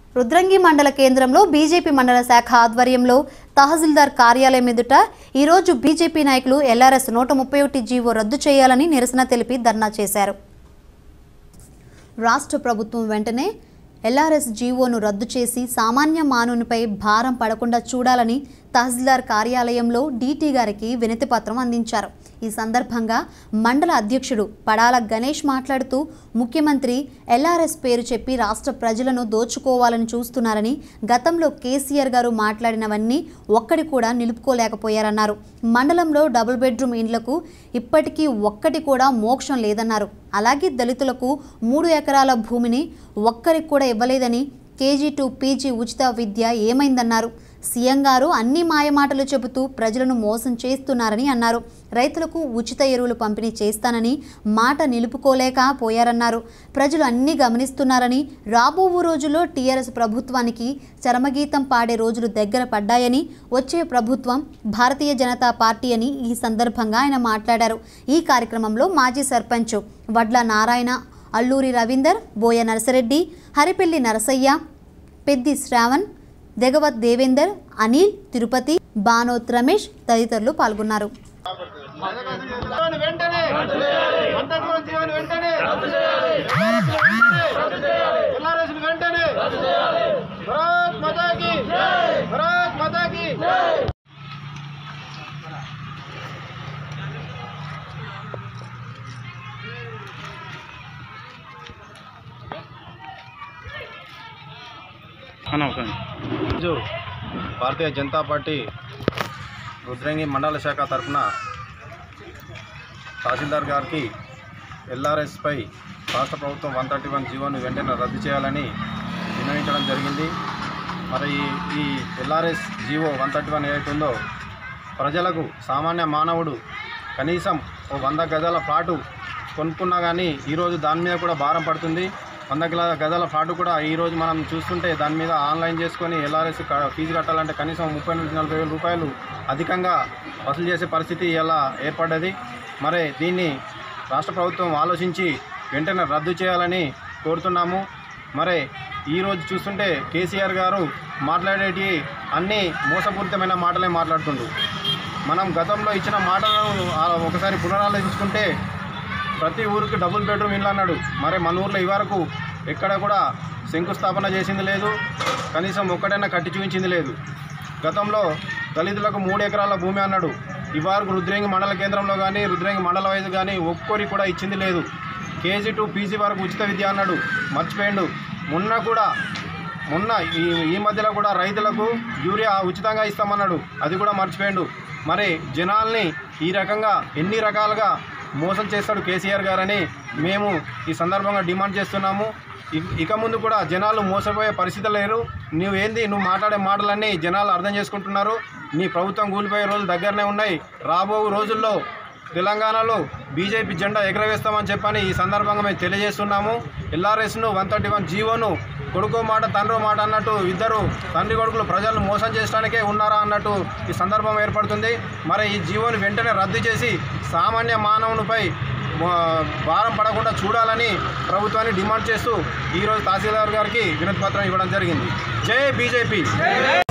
రుద్రంగి మండల కేంద్రంలో బీజేపీ మండల శాఖ ఆధ్వర్యంలో తహసీల్దార్ కార్యాలయం ఎదుట ఈరోజు బీజేపీ నాయకులు ఎల్ఆర్ఎస్ నూట ముప్పై ఒకటి జీవో రద్దు చేయాలని నిరసన తెలిపి ధర్నా చేశారు రాష్ట్ర ప్రభుత్వం వెంటనే ఎల్ఆర్ఎస్ జీవోను రద్దు చేసి సామాన్య మానవునిపై భారం పడకుండా చూడాలని తహసీల్దార్ కార్యాలయంలో డీటీ గారికి వినతి పత్రం అందించారు ఈ సందర్భంగా మండల అధ్యక్షుడు పడాల గణేష్ మాట్లాడుతూ ముఖ్యమంత్రి ఎల్ఆర్ఎస్ పేరు చెప్పి రాష్ట్ర ప్రజలను దోచుకోవాలని చూస్తున్నారని గతంలో కేసీఆర్ గారు మాట్లాడినవన్నీ ఒక్కడి కూడా నిలుపుకోలేకపోయారన్నారు మండలంలో డబుల్ బెడ్రూమ్ ఇండ్లకు ఇప్పటికీ ఒక్కటి కూడా మోక్షం లేదన్నారు అలాగే దళితులకు మూడు ఎకరాల భూమిని ఒక్కరికి కూడా ఇవ్వలేదని కేజీ టు పీజీ ఉచిత విద్య ఏమైందన్నారు సీఎం గారు అన్ని మాయమాటలు చెబుతూ ప్రజలను మోసం చేస్తున్నారని అన్నారు రైతులకు ఉచిత ఎరువులు పంపిణీ చేస్తానని మాట నిలుపుకోలేక పోయారన్నారు ప్రజలు అన్నీ గమనిస్తున్నారని రాబో రోజుల్లో టీఆర్ఎస్ ప్రభుత్వానికి చరమగీతం పాడే రోజులు దగ్గర పడ్డాయని వచ్చే ప్రభుత్వం భారతీయ జనతా పార్టీ అని ఈ సందర్భంగా ఆయన మాట్లాడారు ఈ కార్యక్రమంలో మాజీ సర్పంచ్ వడ్ల నారాయణ అల్లూరి రవీందర్ బోయ నరసరెడ్డి హరిపెల్లి నరసయ్య పెద్ది శ్రావణ్ దెగవత్ దేవేందర్ అనిల్ తిరుపతి బానోత్ రమేష్ తదితరులు పాల్గొన్నారు జీవన్ వెంటనే అంతర్గత జీవన్ వెంటనే ఎల్ఆర్ఎస్ వెంటనే భరత్ మాతాకి భరత్ మాతాకి ఈరోజు భారతీయ జనతా పార్టీ రుద్రంగి మండల శాఖ తరఫున తహసీల్దార్ గారికి ఎల్ఆర్ఎస్పై రాష్ట్ర ప్రభుత్వం వన్ థర్టీ వన్ జీవోను వెంటనే రద్దు చేయాలని విన్నవించడం జరిగింది మరి ఈ- ఈ LRS GO one thirty one ఏదైతుందో ప్రజలకు సామాన్య మానవుడు కనీసం ఓ వంద గజాల ఫ్లాటు కొనుక్కున్నా కానీ ఈరోజు దాని మీద కూడా భారం పడుతుంది వంద గల- గజాల ఫ్లాట్ కూడా ఈరోజు మనం చూస్తుంటే దాని మీద ఆన్లైన్ చేసుకొని ఎల్ఆర్ఎస్ క- ఫీజు కట్టాలంటే కనీసం ముప్పై నుంచి నలభై వేల రూపాయలు అధికంగా వసూలు చేసే పరిస్థితి ఇలా ఏర్పడ్డది మరి దీన్ని రాష్ట్ర ప్రభుత్వం ఆలోచించి వెంటనే రద్దు చేయాలని కోరుతున్నాము మరి ఈరోజు చూస్తుంటే కేసీఆర్ గారు మాట్లాడేటి అన్నీ మోసపూరితమైన మాటలే మాట్లాడుతుండు మనం గతంలో ఇచ్చిన మాటలను ఆ ఒకసారి పునరాలోచించుకుంటే ప్రతి ఊరికి డబుల్ బెడ్రూమ్ ఇల్లు అన్నాడు మరి మన ఊర్లో ఇవరకు ఎక్కడ కూడా శంకుస్థాపన చేసింది లేదు కనీసం ఒక్కడైనా కట్టి చూపించింది లేదు గతంలో దళితులకు మూడు ఎకరాల భూమి అన్నాడు ఇవరకు రుద్రేంగి మండల కేంద్రంలో కానీ రుద్రేంగి మండల వైద్య కానీ ఒక్కొరి కూడా ఇచ్చింది లేదు కేజీ టు పీజీ వరకు ఉచిత విద్య అన్నాడు మర్చిపోయిండు మొన్న కూడా మొన్న ఈ ఈ మధ్యలో కూడా రైతులకు యూరియా ఉచితంగా ఇస్తామన్నాడు అది కూడా మర్చిపోయిండు మరి జనాల్ని ఈ రకంగా ఎన్ని రకాలుగా మోసం చేస్తాడు కేసీఆర్ గారని మేము ఈ సందర్భంగా డిమాండ్ చేస్తున్నాము ఇ- ఇక ముందు కూడా జనాలు మోసపోయే పరిస్థితి లేరు నువ్వేంది నువ్వు మాట్లాడే మాటలన్నీ జనాలు అర్థం చేసుకుంటున్నారు నీ ప్రభుత్వం కూలిపోయే రోజులు దగ్గరనే ఉన్నాయి రాబో రోజుల్లో తెలంగాణలో బీజేపీ జెండా ఎగరవేస్తామని చెప్పని ఈ సందర్భంగా మేము తెలియజేస్తున్నాము ఎల్ఆర్ఎస్ను వన్ థర్టీ వన్ జీవోను కొడుకో మాట తండ్రో మాట అన్నట్టు ఇద్దరు తండ్రి కొడుకులు ప్రజలను మోసం చేయడానికే ఉన్నారా అన్నట్టు ఈ సందర్భం ఏర్పడుతుంది మరి ఈ జీవోను వెంటనే రద్దు చేసి సామాన్య మానవునిపై ఆ, భారం పడకుండా చూడాలని ప్రభుత్వాన్ని డిమాండ్ చేస్తూ ఈరోజు తహసీల్దార్ గారికి వినతి పత్రం ఇవ్వడం జరిగింది జై బీజేపీ